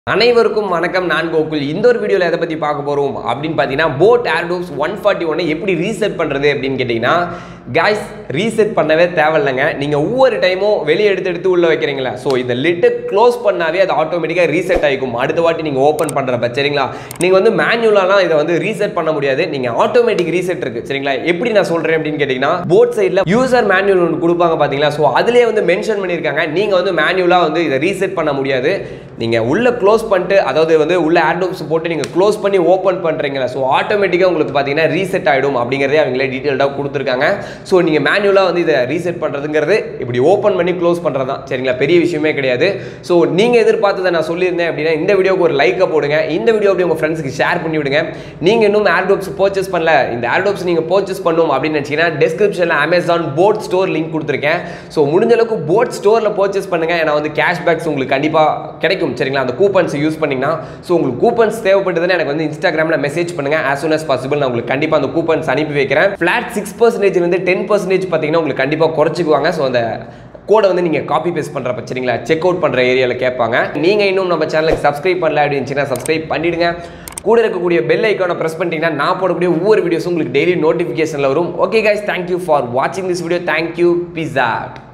அனைவருக்கும் வணக்கம் நான் கோகுல் இந்த ஒரு வீடியோவில் எதை பற்றி பார்க்க போகிறோம் அப்படின்னு பார்த்தீங்கன்னா போட் ஏர்டோப்ஸ் ஒன் ஃபார்ட்டி ஒன்னை எப்படி ரீசெட் பண்ணுறது அப்படின்னு கேட்டிங்கன்னா காய்ஸ் ரீசெட் பண்ணவே தேவையில்லைங்க நீங்கள் ஒவ்வொரு டைமும் வெளியே எடுத்து எடுத்து உள்ளே வைக்கிறீங்களா ஸோ இந்த லிட்டு க்ளோஸ் பண்ணாவே அது ஆட்டோமேட்டிக்காக ரீசெட் ஆகிக்கும் அடுத்த வாட்டி நீங்கள் ஓப்பன் பண்ணுறப்ப சரிங்களா நீங்கள் வந்து மேனுவலாலாம் இதை வந்து ரீசெட் பண்ண முடியாது நீங்கள் ஆட்டோமேட்டிக் ரீசெட் இருக்குது சரிங்களா எப்படி நான் சொல்கிறேன் அப்படின்னு கேட்டிங்கன்னா போட் சைடில் யூசர் மேனுவல் ஒன்று கொடுப்பாங்க பார்த்தீங்களா ஸோ அதிலே வந்து மென்ஷன் பண்ணியிருக்காங்க நீங்கள் வந்து மேனுவலாக வந்து இதை ரீசெட் பண்ண முடியாது நீங்கள் உள்ளே க்ளோஸ் பண்ணிட்டு அதாவது வந்து உள்ள ஆட்டோப்ஸ் போட்டு நீங்கள் க்ளோஸ் பண்ணி ஓப்பன் பண்ணுறீங்களா ஸோ ஆட்டோமேட்டிக்காக உங்களுக்கு பார்த்தீங்கன்னா ரீசெட் ஆகிடும் அப்படிங்கிறதே அவங்களே டீட்டெயில்டாக கொடுத்துருக்காங்க ஸோ நீங்கள் மேனுவலாக வந்து இதை ரீசெட் பண்ணுறதுங்கிறது இப்படி ஓப்பன் பண்ணி க்ளோஸ் பண்ணுறது தான் சரிங்களா பெரிய விஷயமே கிடையாது ஸோ நீங்கள் எதிர்பார்த்ததை நான் சொல்லியிருந்தேன் அப்படின்னா இந்த வீடியோக்கு ஒரு லைக்கை போடுங்க இந்த வீடியோ அப்படி உங்கள் ஃப்ரெண்ட்ஸுக்கு ஷேர் பண்ணி விடுங்க நீங்கள் இன்னும் ஏர்டோப்ஸ் பர்ச்சேஸ் பண்ணல இந்த ஏர்டோப்ஸ் நீங்கள் பர்ச்சேஸ் பண்ணணும் அப்படின்னு நினச்சிங்கன்னா டிஸ்கிரிப்ஷனில் அமேசான் போட் ஸ்டோர் லிங்க் கொடுத்துருக்கேன் ஸோ முடிஞ்ச அளவுக்கு போட் ஸ்டோரில் பர்ச்சேஸ் பண்ணுங்க ஏன்னா வந்து கேஷ்பேக்ஸ் உங்களுக்கு கண்டிப்பாக கிடைக்கும் சரிங்களா அந்த கூப்பன்ஸ் யூஸ் பண்ணிங்கன்னா ஸோ உங்களுக்கு கூப்பன்ஸ் தேவைப்பட்டதுன்னா எனக்கு வந்து இன்ஸ்டாகிராமில் மெசேஜ் பண்ணுங்க as soon as possible நான் உங்களுக்கு கண்டிப்பாக அந்த கூப்பன்ஸ் அனுப்பி வைக்கிறேன் ஃப்ளாட் சிக்ஸ் பர்சன்டேஜ்லேருந்து டென் பர்சன்டேஜ் பார்த்தீங்கன்னா உங்களுக்கு கண்டிப்பாக குறைச்சிக்குவாங்க ஸோ அந்த கோடை வந்து நீங்கள் காப்பி பேஸ்ட் பண்ணுறப்ப சரிங்களா செக் அவுட் பண்ணுற ஏரியாவில் கேட்பாங்க நீங்கள் இன்னும் நம்ம சேனலுக்கு சப்ஸ்கிரைப் பண்ணல அப்படின்னு இருந்துச்சுன்னா சப்ஸ்கிரைப் பண்ணிடுங்க கூட இருக்கக்கூடிய பெல் ஐக்கானை ப்ரெஸ் பண்ணிட்டீங்கன்னா நான் போடக்கூடிய ஒவ்வொரு வீடியோஸும் உங்களுக்கு டெய்லி நோட்டிஃபிகேஷனில் வரும் ஓகே கைஸ் தேங்க்யூ ஃபார் வாட்சிங் this video thank you peace add